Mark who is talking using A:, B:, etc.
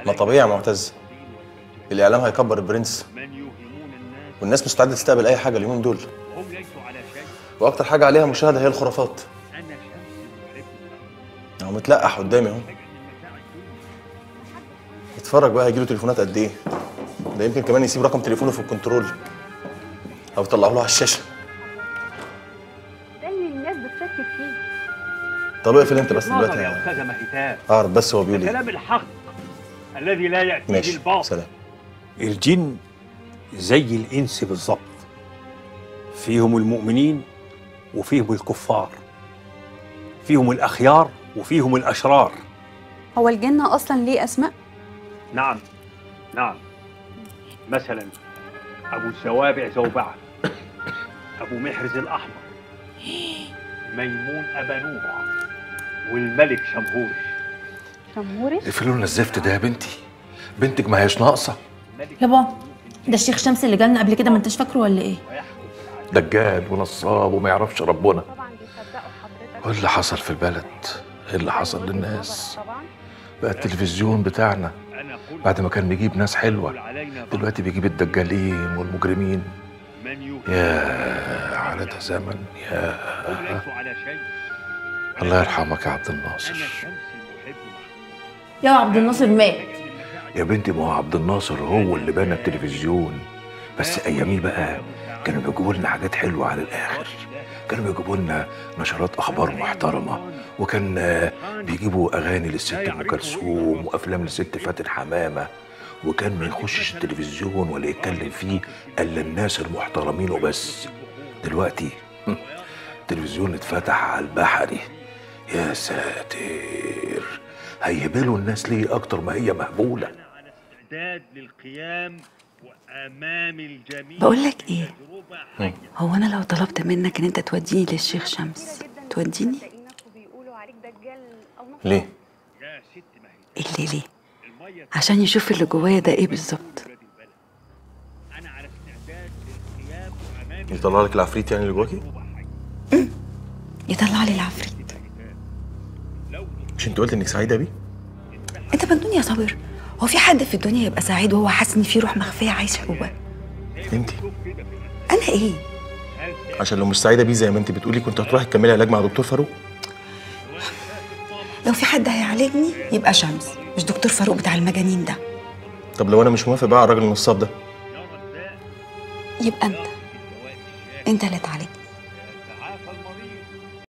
A: ما طبيعي يا معتز الاعلام هيكبر البرنس والناس مستعده تستقبل اي حاجه اليومين دول واكتر حاجه عليها مشاهده هي الخرافات اهو متلقح قدامي اهو اتفرج بقى هيجيله تليفونات قد ايه ده يمكن كمان يسيب رقم تليفونه في الكنترول او يطلعه له على الشاشه
B: ده اللي الناس بتشكك فيه
A: طب اقفل انت بس
C: نظر
A: دلوقتي
C: يا استاذه مهتاب
A: اعرف بس هو بيقول ايه
C: كلام الحق الذي لا ياتيه
A: ماشي
C: الباطل
A: سلام
D: الجن زي الإنس بالظبط فيهم المؤمنين وفيهم الكفار فيهم الأخيار وفيهم الأشرار
E: هو الجن اصلا ليه اسماء
C: نعم نعم مثلا ابو الزوابع زوبعه ابو محرز الاحمر ميمون ابا نوح والملك شمهورش
E: شمهورش
F: اقفلوا لنا الزفت ده يا بنتي بنتك ما هيش ناقصه
G: يابا ده الشيخ شمس اللي جالنا قبل كده ما انتش فاكره ولا ايه
F: دجال ونصاب وما يعرفش ربنا
B: طبعا بيصدقوا حضرتك
F: وايه اللي حصل في البلد ايه اللي حصل للناس
B: طبعا
F: بقى التلفزيون بتاعنا
C: انا قلت
F: بعد ما كان بيجيب ناس حلوه
C: علينا
F: دلوقتي بيجيب الدجالين والمجرمين
C: من يوهي
F: يا على ده زمن يا
C: هم ليسوا على شيء
F: الله يرحمك يا عبد الناصر
C: انا شمس المحب محمود
G: يا عبد الناصر مات
F: يا بنتي ما هو عبد الناصر هو اللي بنى التلفزيون بس اياميه بقى كانوا بيجيبوا لنا حاجات حلوه على الاخر كانوا بيجيبوا لنا نشرات اخبار محترمه وكان آه، بيجيبوا اغاني للست ام كلثوم وافلام للست فاتن حمامه وكان ما يخشش التلفزيون ولا يتكلم فيه الا الناس المحترمين وبس دلوقتي هم، التلفزيون اتفتح على البحري يا ساتر هيهبلوا الناس ليه اكتر ما هي مهبوله
C: انا على استعداد للقيام وامام الجميع
H: بقول لك ايه
C: تجربة
A: مم.
H: هو انا لو طلبت منك ان انت توديني للشيخ شمس توديني
B: صدقينك وبيقولوا عليك دجال او نصاب
A: ليه
C: يا ست مهتاب
H: اللي ليه
C: الميه
H: عشان يشوف اللي جوايا ده ايه بالظبط
C: ولاد البلد انا على استعداد للقيام وامام
A: يطلع لك العفريت يعني اللي جواكي
C: تجربة حية.
H: يطلع لي العفريت
C: لو
A: مش انت قلت انك سعيده بيه
H: انت مجنون يا صابر هو في حد في الدنيا يبقى سعيد وهو حاسس ان في روح مخفيه عايشه جواه
A: انت
H: انا ايه
A: عشان لو مش سعيده بيه زي ما انت بتقولي كنت هتروحي تكملي علاج مع دكتور فاروق
H: لو في حد هيعالجني يبقى شمس مش دكتور فاروق بتاع المجانين ده
A: طب لو انا مش موافق بقى على الراجل النصاب ده
H: يبقى انت انت اللي تعالجني